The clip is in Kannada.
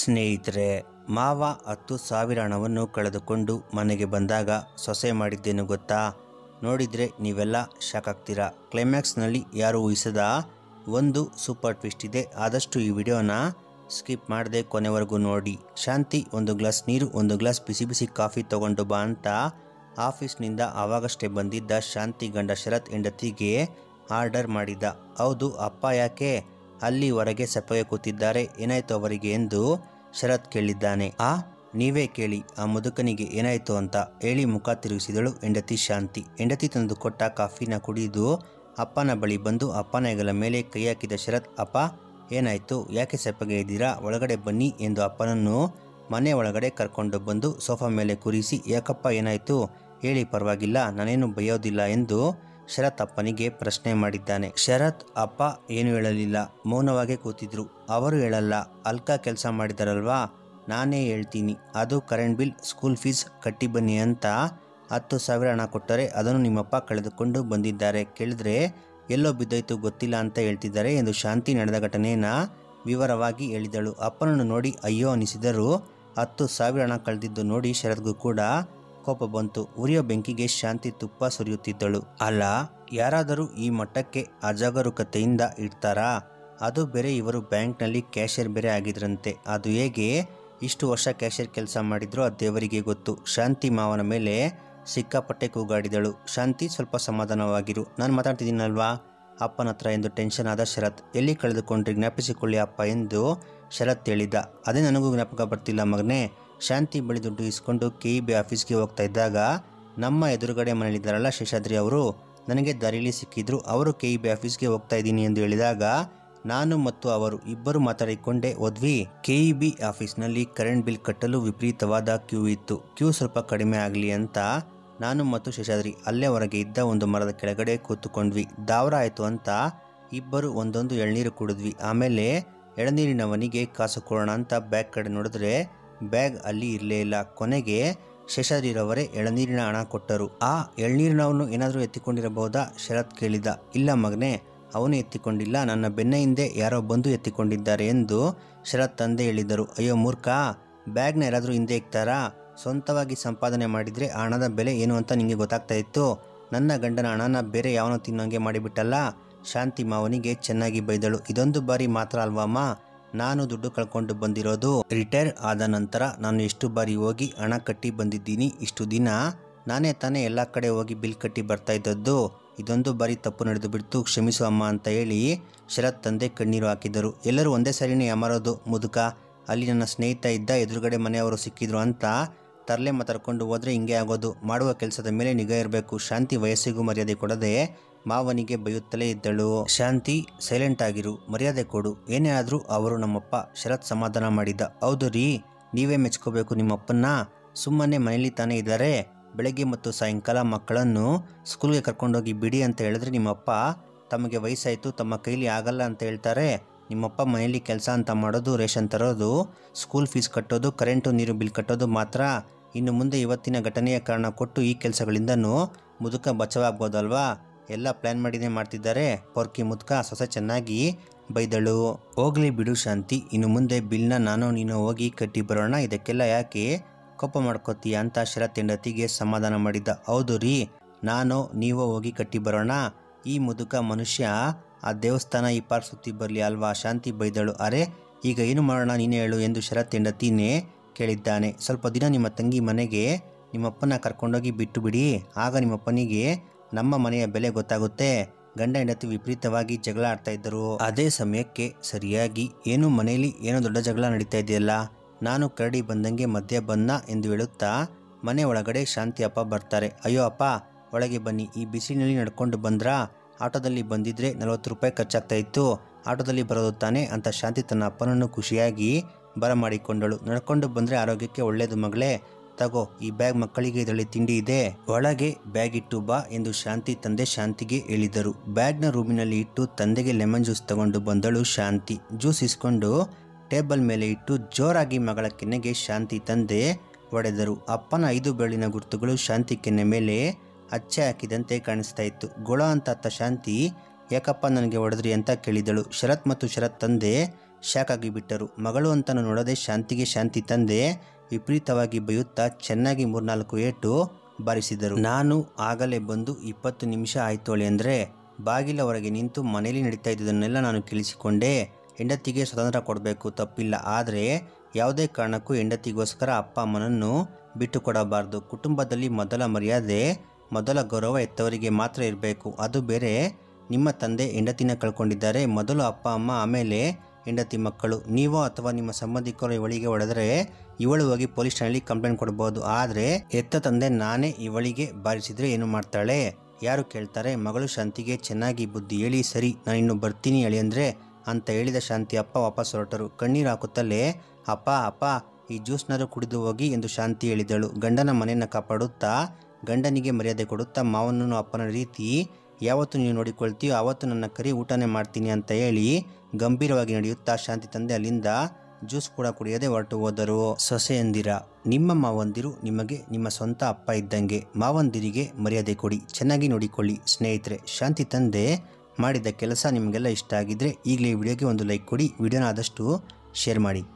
ಸ್ನೇಹಿತರೆ ಮಾವ ಹತ್ತು ಸಾವಿರ ಹಣವನ್ನು ಕಳೆದುಕೊಂಡು ಮನೆಗೆ ಬಂದಾಗ ಸೊಸೆ ಮಾಡಿದ್ದೇನು ಗೊತ್ತಾ ನೋಡಿದರೆ ನೀವೆಲ್ಲ ಶಾಕ್ ಆಗ್ತೀರಾ ಕ್ಲೈಮ್ಯಾಕ್ಸ್ನಲ್ಲಿ ಯಾರು ಊಹಿಸದ ಒಂದು ಸೂಪರ್ ಟ್ವಿಸ್ಟ್ ಇದೆ ಆದಷ್ಟು ಈ ವಿಡಿಯೋನ ಸ್ಕಿಪ್ ಮಾಡದೆ ಕೊನೆವರೆಗೂ ನೋಡಿ ಶಾಂತಿ ಒಂದು ಗ್ಲಾಸ್ ನೀರು ಒಂದು ಗ್ಲಾಸ್ ಬಿಸಿ ಬಿಸಿ ಕಾಫಿ ತಗೊಂಡು ಬಾ ಅಂತ ಆಫೀಸ್ನಿಂದ ಆವಾಗಷ್ಟೇ ಬಂದಿದ್ದ ಶಾಂತಿ ಗಂಡ ಶರತ್ ಹೆಂಡತಿಗೆ ಆರ್ಡರ್ ಮಾಡಿದ್ದ ಹೌದು ಅಪ್ಪ ಯಾಕೆ ಅಲ್ಲಿ ಹೊರಗೆ ಸಪ್ಪಗೆ ಕೂತಿದ್ದಾರೆ ಏನಾಯ್ತು ಅವರಿಗೆ ಎಂದು ಶರತ್ ಕೇಳಿದ್ದಾನೆ ಆ ನೀವೇ ಕೇಳಿ ಆ ಮುದುಕನಿಗೆ ಏನಾಯ್ತು ಅಂತ ಹೇಳಿ ಮುಖ ತಿರುಗಿಸಿದಳು ಹೆಂಡತಿ ಶಾಂತಿ ಹೆಂಡತಿ ತಂದು ಕೊಟ್ಟ ಕಾಫಿನ ಕುಡಿದು ಅಪ್ಪನ ಬಳಿ ಬಂದು ಅಪ್ಪನ ಹೆಗಲ ಮೇಲೆ ಕೈ ಹಾಕಿದ ಶರತ್ ಅಪ್ಪ ಏನಾಯ್ತು ಯಾಕೆ ಸಪ್ಪಗೆ ಇದ್ದೀರಾ ಒಳಗಡೆ ಬನ್ನಿ ಎಂದು ಅಪ್ಪನನ್ನು ಮನೆ ಒಳಗಡೆ ಕರ್ಕೊಂಡು ಬಂದು ಸೋಫಾ ಮೇಲೆ ಕೂರಿಸಿ ಯಾಕಪ್ಪ ಏನಾಯ್ತು ಹೇಳಿ ಪರವಾಗಿಲ್ಲ ನಾನೇನು ಬೈಯೋದಿಲ್ಲ ಎಂದು ಶರತ್ ಅಪ್ಪನಿಗೆ ಪ್ರಶ್ನೆ ಮಾಡಿದ್ದಾನೆ ಶರತ್ ಅಪ್ಪ ಏನು ಹೇಳಲಿಲ್ಲ ಮೌನವಾಗೇ ಕೂತಿದ್ರು ಅವರು ಹೇಳಲ್ಲ ಅಲ್ಕ ಕೆಲಸ ಮಾಡಿದಾರಲ್ವಾ ನಾನೇ ಹೇಳ್ತೀನಿ ಅದು ಕರೆಂಟ್ ಬಿಲ್ ಸ್ಕೂಲ್ ಫೀಸ್ ಕಟ್ಟಿ ಬನ್ನಿ ಅಂತ ಹತ್ತು ಸಾವಿರ ಹಣ ಕೊಟ್ಟರೆ ಅದನ್ನು ನಿಮ್ಮಪ್ಪ ಕಳೆದುಕೊಂಡು ಬಂದಿದ್ದಾರೆ ಕೇಳಿದ್ರೆ ಎಲ್ಲೋ ಬಿದ್ದೋಯ್ತು ಗೊತ್ತಿಲ್ಲ ಅಂತ ಹೇಳ್ತಿದ್ದಾರೆ ಎಂದು ಶಾಂತಿ ನಡೆದ ಘಟನೆಯನ್ನ ವಿವರವಾಗಿ ಹೇಳಿದಳು ಅಪ್ಪನನ್ನು ನೋಡಿ ಅಯ್ಯೋ ಅನಿಸಿದರೂ ಹತ್ತು ಸಾವಿರ ಹಣ ಕಳೆದಿದ್ದು ನೋಡಿ ಶರತ್ಗೂ ಕೂಡ ಕೋಪ ಬಂತು ಉರಿಯೋ ಬೆಂಕಿಗೆ ಶಾಂತಿ ತುಪ್ಪ ಸುರಿಯುತ್ತಿದ್ದಳು ಅಲ್ಲ ಯಾರಾದರೂ ಈ ಮಟ್ಟಕ್ಕೆ ಅಜಾಗರೂಕತೆಯಿಂದ ಇಡ್ತಾರಾ ಅದು ಬೇರೆ ಇವರು ಬ್ಯಾಂಕ್ನಲ್ಲಿ ಕ್ಯಾಶಿಯರ್ ಬೇರೆ ಆಗಿದ್ರಂತೆ ಅದು ಹೇಗೆ ಇಷ್ಟು ವರ್ಷ ಕ್ಯಾಶಿಯರ್ ಕೆಲಸ ಮಾಡಿದ್ರು ಅದು ದೇವರಿಗೆ ಗೊತ್ತು ಶಾಂತಿ ಮಾವನ ಮೇಲೆ ಸಿಕ್ಕಾಪಟ್ಟೆ ಕೂಗಾಡಿದಳು ಶಾಂತಿ ಸ್ವಲ್ಪ ಸಮಾಧಾನವಾಗಿರು ನಾನು ಮಾತಾಡ್ತಿದ್ದೀನಲ್ವಾ ಅಪ್ಪನ ಹತ್ರ ಎಂದು ಟೆನ್ಷನ್ ಆದ ಶರತ್ ಎಲ್ಲಿ ಕಳೆದುಕೊಂಡ್ರಿ ಜ್ಞಾಪಿಸಿಕೊಳ್ಳಿ ಅಪ್ಪ ಎಂದು ಶರತ್ ಹೇಳಿದ ಅದೇ ನನಗೂ ಜ್ಞಾಪಕ ಬರ್ತಿಲ್ಲ ಮಗನೇ ಶಾಂತಿ ಬಳಿ ದುಡ್ಡು ಇಸ್ಕೊಂಡು ಕೆ ಇ ಬಿ ಆಫೀಸ್ಗೆ ಹೋಗ್ತಾ ಇದ್ದಾಗ ನಮ್ಮ ಎದುರುಗಡೆ ಮನೆಯಲ್ಲಿದ್ದಾರಲ್ಲ ಶೇಷಾದ್ರಿ ಅವರು ನನಗೆ ದಾರಿಲಿ ಸಿಕ್ಕಿದ್ರು ಅವರು ಕೆ ಇ ಬಿ ಆಫೀಸ್ಗೆ ಹೋಗ್ತಾ ಇದ್ದೀನಿ ಎಂದು ಹೇಳಿದಾಗ ನಾನು ಮತ್ತು ಅವರು ಇಬ್ಬರು ಮಾತಾಡಿಕೊಂಡೇ ಹೋದ್ವಿ ಕೆ ಇ ಬಿ ಆಫೀಸ್ನಲ್ಲಿ ಕರೆಂಟ್ ಬಿಲ್ ಕಟ್ಟಲು ವಿಪರೀತವಾದ ಕ್ಯೂ ಇತ್ತು ಕ್ಯೂ ಸ್ವಲ್ಪ ಕಡಿಮೆ ಆಗಲಿ ಅಂತ ನಾನು ಮತ್ತು ಶೇಷಾದ್ರಿ ಅಲ್ಲೇ ಹೊರಗೆ ಇದ್ದ ಒಂದು ಮರದ ಕೆಳಗಡೆ ಕೂತುಕೊಂಡ್ವಿ ದಾವರ ಆಯಿತು ಅಂತ ಇಬ್ಬರು ಒಂದೊಂದು ಎಳ್ನೀರು ಕುಡಿದ್ವಿ ಆಮೇಲೆ ಎಳನೀರಿನವನಿಗೆ ಕಾಸು ಕೊಡೋಣ ಅಂತ ಬ್ಯಾಗ್ ಕಡೆ ನೋಡಿದ್ರೆ ಬ್ಯಾಗ್ ಅಲ್ಲಿ ಇರಲೇ ಇಲ್ಲ ಕೊನೆಗೆ ಶೇಷಾದ್ರಿರವರೇ ಎಳನೀರಿನ ಹಣ ಕೊಟ್ಟರು ಆ ಎಳ್ನೀರಿನವನು ಏನಾದರೂ ಎತ್ತಿಕೊಂಡಿರಬಹುದಾ ಶರತ್ ಕೇಳಿದ ಇಲ್ಲ ಮಗನೇ ಅವನು ಎತ್ತಿಕೊಂಡಿಲ್ಲ ನನ್ನ ಬೆನ್ನ ಹಿಂದೆ ಯಾರೋ ಬಂದು ಎತ್ತಿಕೊಂಡಿದ್ದಾರೆ ಎಂದು ಶರತ್ ತಂದೆ ಹೇಳಿದರು ಅಯ್ಯೋ ಮೂರ್ಖ ಬ್ಯಾಗ್ನ ಯಾರಾದರೂ ಹಿಂದೆ ಇಕ್ತಾರಾ ಸ್ವಂತವಾಗಿ ಸಂಪಾದನೆ ಮಾಡಿದರೆ ಆ ಹಣದ ಬೆಲೆ ಏನು ಅಂತ ನಿಮಗೆ ಗೊತ್ತಾಗ್ತಾ ಇತ್ತು ನನ್ನ ಗಂಡನ ಹಣನ ಬೇರೆ ಯಾವನೋ ತಿನ್ನೋಂಗೆ ಮಾಡಿಬಿಟ್ಟಲ್ಲ ಶಾಂತಿ ಮಾವನಿಗೆ ಚೆನ್ನಾಗಿ ಬೈದಳು ಇದೊಂದು ಬಾರಿ ಮಾತ್ರ ಅಲ್ವಮ್ಮ ನಾನು ದುಡ್ಡು ಕಳ್ಕೊಂಡು ಬಂದಿರೋದು ರಿಟೈರ್ ಆದ ನಂತರ ನಾನು ಎಷ್ಟು ಬಾರಿ ಹೋಗಿ ಹಣ ಕಟ್ಟಿ ಬಂದಿದ್ದೀನಿ ಇಷ್ಟು ದಿನ ನಾನೇ ತಾನೇ ಎಲ್ಲ ಕಡೆ ಹೋಗಿ ಬಿಲ್ ಕಟ್ಟಿ ಬರ್ತಾ ಇದ್ದದ್ದು ಇದೊಂದು ಬಾರಿ ತಪ್ಪು ನಡೆದು ಬಿಡ್ತು ಕ್ಷಮಿಸು ಅಮ್ಮ ಅಂತ ಹೇಳಿ ಶರತ್ ತಂದೆ ಕಣ್ಣೀರು ಹಾಕಿದರು ಎಲ್ಲರೂ ಒಂದೇ ಸರಿನೇ ಅಮರೋದು ಮುದುಕ ಅಲ್ಲಿ ನನ್ನ ಸ್ನೇಹಿತ ಇದ್ದ ಎದುರುಗಡೆ ಮನೆಯವರು ಸಿಕ್ಕಿದ್ರು ಅಂತ ತರಲೆ ಮಾತಾಡ್ಕೊಂಡು ಹೋದ್ರೆ ಹಿಂಗೆ ಆಗೋದು ಮಾಡುವ ಕೆಲಸದ ಮೇಲೆ ನಿಗಾ ಇರಬೇಕು ಶಾಂತಿ ವಯಸ್ಸಿಗೂ ಮರ್ಯಾದೆ ಕೊಡದೆ ಮಾವನಿಗೆ ಬೈಯುತ್ತಲೇ ಇದ್ದಳು ಶಾಂತಿ ಸೈಲೆಂಟ್ ಆಗಿರು ಮರ್ಯಾದೆ ಕೊಡು ಏನೇ ಆದರೂ ಅವರು ನಮ್ಮಪ್ಪ ಶರತ್ ಸಮಾಧಾನ ಮಾಡಿದ್ದ ಹೌದು ರೀ ನೀವೇ ಮೆಚ್ಕೋಬೇಕು ನಿಮ್ಮಪ್ಪನ್ನ ಸುಮ್ಮನೆ ಮನೇಲಿ ತಾನೇ ಇದ್ದಾರೆ ಬೆಳಗ್ಗೆ ಮತ್ತು ಸಾಯಂಕಾಲ ಮಕ್ಕಳನ್ನು ಸ್ಕೂಲ್ಗೆ ಕರ್ಕೊಂಡೋಗಿ ಬಿಡಿ ಅಂತ ಹೇಳಿದ್ರೆ ನಿಮ್ಮಪ್ಪ ತಮಗೆ ವಯಸ್ಸಾಯಿತು ತಮ್ಮ ಕೈಲಿ ಆಗಲ್ಲ ಅಂತ ಹೇಳ್ತಾರೆ ನಿಮ್ಮಪ್ಪ ಮನೆಯಲ್ಲಿ ಕೆಲಸ ಅಂತ ಮಾಡೋದು ರೇಷನ್ ತರೋದು ಸ್ಕೂಲ್ ಫೀಸ್ ಕಟ್ಟೋದು ಕರೆಂಟು ನೀರು ಬಿಲ್ ಕಟ್ಟೋದು ಮಾತ್ರ ಇನ್ನು ಮುಂದೆ ಇವತ್ತಿನ ಘಟನೆಯ ಕಾರಣ ಕೊಟ್ಟು ಈ ಕೆಲಸಗಳಿಂದನೂ ಮುದುಕ ಬಚಾವಾಗ್ಬೋದಲ್ವಾ ಎಲ್ಲ ಪ್ಲ್ಯಾನ್ ಮಾಡಿನೇ ಮಾಡ್ತಿದ್ದಾರೆ ಪೊರ್ಕಿ ಮುದುಕ ಸೊಸೆ ಚೆನ್ನಾಗಿ ಬೈದಳು ಹೋಗ್ಲಿ ಬಿಡು ಶಾಂತಿ ಇನ್ನು ಮುಂದೆ ಬಿಲ್ನ ನಾನು ನೀನು ಹೋಗಿ ಕಟ್ಟಿ ಬರೋಣ ಇದಕ್ಕೆಲ್ಲ ಯಾಕೆ ಕೋಪ ಮಾಡ್ಕೋತೀಯ ಅಂತ ಶರತ್ ಹೆಂಡತಿಗೆ ಸಮಾಧಾನ ಮಾಡಿದ್ದ ಹೌದು ರೀ ನಾನು ನೀವು ಹೋಗಿ ಕಟ್ಟಿ ಬರೋಣ ಈ ಮುದುಕ ಮನುಷ್ಯ ಆ ದೇವಸ್ಥಾನ ಈ ಪಾರ್ ಸುತ್ತಿ ಬರಲಿ ಅಲ್ವಾ ಶಾಂತಿ ಬೈದಳು ಅರೆ ಈಗ ಏನು ಮಾಡೋಣ ನೀನೇ ಹೇಳು ಎಂದು ಶರತ್ ಹೆಂಡತಿನೇ ಕೇಳಿದ್ದಾನೆ ಸ್ವಲ್ಪ ದಿನ ನಿಮ್ಮ ತಂಗಿ ಮನೆಗೆ ನಿಮ್ಮಪ್ಪನ ಕರ್ಕೊಂಡೋಗಿ ಬಿಟ್ಟು ಬಿಡಿ ಆಗ ನಿಮ್ಮಪ್ಪನಿಗೆ ನಮ್ಮ ಮನೆಯ ಬೆಲೆ ಗೊತ್ತಾಗುತ್ತೆ ಗಂಡ ಹೆಂಡತಿ ವಿಪರೀತವಾಗಿ ಜಗಳ ಆಡ್ತಾ ಇದ್ದರು ಅದೇ ಸಮಯಕ್ಕೆ ಸರಿಯಾಗಿ ಏನು ಮನೆಯಲ್ಲಿ ಏನೋ ದೊಡ್ಡ ಜಗಳ ನಡೀತಾ ಇದೆಯಲ್ಲ ನಾನು ಕರಡಿ ಬಂದಂಗೆ ಮಧ್ಯ ಬಂದ ಎಂದು ಹೇಳುತ್ತಾ ಮನೆ ಒಳಗಡೆ ಶಾಂತಿ ಅಪ್ಪ ಬರ್ತಾರೆ ಅಯ್ಯೋ ಅಪ್ಪ ಒಳಗೆ ಬನ್ನಿ ಈ ಬಿಸಿಲಿನಲ್ಲಿ ನಡ್ಕೊಂಡು ಬಂದ್ರಾ ಆಟೋದಲ್ಲಿ ಬಂದಿದ್ರೆ ನಲವತ್ತು ರೂಪಾಯಿ ಖರ್ಚಾಗ್ತಾ ಇತ್ತು ಆಟೋದಲ್ಲಿ ಬರೋದು ತಾನೇ ಅಂತ ಶಾಂತಿ ತನ್ನ ಅಪ್ಪನನ್ನು ಖುಷಿಯಾಗಿ ಬರಮಾಡಿಕೊಂಡಳು ನಡ್ಕೊಂಡು ಬಂದರೆ ಆರೋಗ್ಯಕ್ಕೆ ಒಳ್ಳೆಯದು ಮಗಳೇ ತಗೋ ಈ ಬ್ಯಾಗ್ ಮಕ್ಕಳಿಗೆ ಇದರಲ್ಲಿ ತಿಂಡಿ ಇದೆ ಒಳಗೆ ಬ್ಯಾಗ್ ಇಟ್ಟು ಬಾ ಎಂದು ಶಾಂತಿ ತಂದೆ ಶಾಂತಿಗೆ ಹೇಳಿದರು ಬ್ಯಾಗ್ನ ರೂಮಿನಲ್ಲಿ ಇಟ್ಟು ತಂದೆಗೆ ಲೆಮನ್ ಜ್ಯೂಸ್ ತಗೊಂಡು ಬಂದಳು ಶಾಂತಿ ಜ್ಯೂಸ್ ಇಸ್ಕೊಂಡು ಟೇಬಲ್ ಮೇಲೆ ಇಟ್ಟು ಜೋರಾಗಿ ಮಗಳ ಕೆನ್ನೆಗೆ ಶಾಂತಿ ತಂದೆ ಹೊಡೆದರು ಅಪ್ಪನ ಐದು ಬೆರಳಿನ ಗುರುತುಗಳು ಶಾಂತಿ ಕೆನ್ನೆ ಮೇಲೆ ಅಚ್ಚೆ ಹಾಕಿದಂತೆ ಕಾಣಿಸ್ತಾ ಇತ್ತು ಗೊಳ ಅಂತ ಅತ್ತ ಶಾಂತಿ ಯಾಕಪ್ಪ ನನಗೆ ಹೊಡೆದ್ರಿ ಅಂತ ಕೇಳಿದಳು ಶರತ್ ಮತ್ತು ಶರತ್ ತಂದೆ ಶಾಕ್ ಆಗಿಬಿಟ್ಟರು ಮಗಳು ಅಂತ ನೋಡದೆ ಶಾಂತಿಗೆ ಶಾಂತಿ ತಂದೆ ವಿಪರೀತವಾಗಿ ಬೈಯುತ್ತಾ ಚೆನ್ನಾಗಿ ಮೂರ್ನಾಲ್ಕು ಏಟು ಬಾರಿಸಿದರು ನಾನು ಆಗಲೇ ಬಂದು ಇಪ್ಪತ್ತು ನಿಮಿಷ ಆಯ್ತೋಳೆ ಅಂದರೆ ಬಾಗಿಲ ಹೊರಗೆ ನಿಂತು ಮನೆಯಲ್ಲಿ ನಡೀತಾ ಇದ್ದುದನ್ನೆಲ್ಲ ನಾನು ಕೇಳಿಸಿಕೊಂಡೆ ಹೆಂಡತಿಗೆ ಸ್ವತಂತ್ರ ಕೊಡಬೇಕು ತಪ್ಪಿಲ್ಲ ಆದರೆ ಯಾವುದೇ ಕಾರಣಕ್ಕೂ ಹೆಂಡತಿಗೋಸ್ಕರ ಅಪ್ಪ ಅಮ್ಮನನ್ನು ಬಿಟ್ಟು ಕೊಡಬಾರ್ದು ಕುಟುಂಬದಲ್ಲಿ ಮೊದಲ ಮರ್ಯಾದೆ ಮೊದಲ ಗೌರವ ಎತ್ತವರಿಗೆ ಮಾತ್ರ ಇರಬೇಕು ಅದು ಬೇರೆ ನಿಮ್ಮ ತಂದೆ ಹೆಂಡತಿನ ಕಳ್ಕೊಂಡಿದ್ದಾರೆ ಮೊದಲು ಅಪ್ಪ ಅಮ್ಮ ಆಮೇಲೆ ಹೆಂಡತಿ ಮಕ್ಕಳು ನೀವೋ ಅಥವಾ ನಿಮ್ಮ ಸಂಬಂಧಿಕರು ಇವಳಿಗೆ ಹೊಡೆದರೆ ಇವಳು ಹೋಗಿ ಪೊಲೀಸ್ ಠಾಣೆಯಲ್ಲಿ ಕಂಪ್ಲೇಂಟ್ ಕೊಡ್ಬೋದು ಆದರೆ ಎತ್ತ ತಂದೆ ನಾನೇ ಇವಳಿಗೆ ಬಾರಿಸಿದ್ರೆ ಏನು ಮಾಡ್ತಾಳೆ ಯಾರು ಕೇಳ್ತಾರೆ ಮಗಳು ಶಾಂತಿಗೆ ಚೆನ್ನಾಗಿ ಬುದ್ಧಿ ಹೇಳಿ ಸರಿ ನಾನು ಇನ್ನು ಬರ್ತೀನಿ ಹೇಳಿ ಅಂದರೆ ಅಂತ ಹೇಳಿದ ಶಾಂತಿ ಅಪ್ಪ ವಾಪಸ್ ಹೊರಟರು ಕಣ್ಣೀರು ಹಾಕುತ್ತಲೇ ಅಪ್ಪ ಅಪ್ಪ ಈ ಜ್ಯೂಸ್ನಾದ್ರು ಕುಡಿದು ಹೋಗಿ ಎಂದು ಶಾಂತಿ ಹೇಳಿದಳು ಗಂಡನ ಮನೆಯನ್ನು ಕಾಪಾಡುತ್ತಾ ಗಂಡನಿಗೆ ಮರ್ಯಾದೆ ಕೊಡುತ್ತಾ ಮಾವನನ್ನು ಅಪ್ಪನ ರೀತಿ ಯಾವತ್ತು ನೀವು ನೋಡಿಕೊಳ್ತೀಯೋ ಆವತ್ತು ನನ್ನ ಕರಿ ಊಟನೇ ಮಾಡ್ತೀನಿ ಅಂತ ಹೇಳಿ ಗಂಭೀರವಾಗಿ ನಡೆಯುತ್ತಾ ಶಾಂತಿ ತಂದೆ ಅಲ್ಲಿಂದ ಜ್ಯೂಸ್ ಕೂಡ ಕುಡಿಯದೆ ಹೊರಟು ಹೋದರು ಸೊಸೆಯಂದಿರ ನಿಮ್ಮ ಮಾವಂದಿರು ನಿಮಗೆ ನಿಮ್ಮ ಸ್ವಂತ ಅಪ್ಪ ಇದ್ದಂಗೆ ಮಾವಂದಿರಿಗೆ ಮರ್ಯಾದೆ ಕೊಡಿ ಚೆನ್ನಾಗಿ ನೋಡಿಕೊಳ್ಳಿ ಸ್ನೇಹಿತರೆ ಶಾಂತಿ ತಂದೆ ಮಾಡಿದ ಕೆಲಸ ನಿಮಗೆಲ್ಲ ಇಷ್ಟ ಆಗಿದ್ರೆ ಈಗಲೇ ಈ ವಿಡಿಯೋಗೆ ಒಂದು ಲೈಕ್ ಕೊಡಿ ವಿಡಿಯೋನ ಆದಷ್ಟು ಶೇರ್ ಮಾಡಿ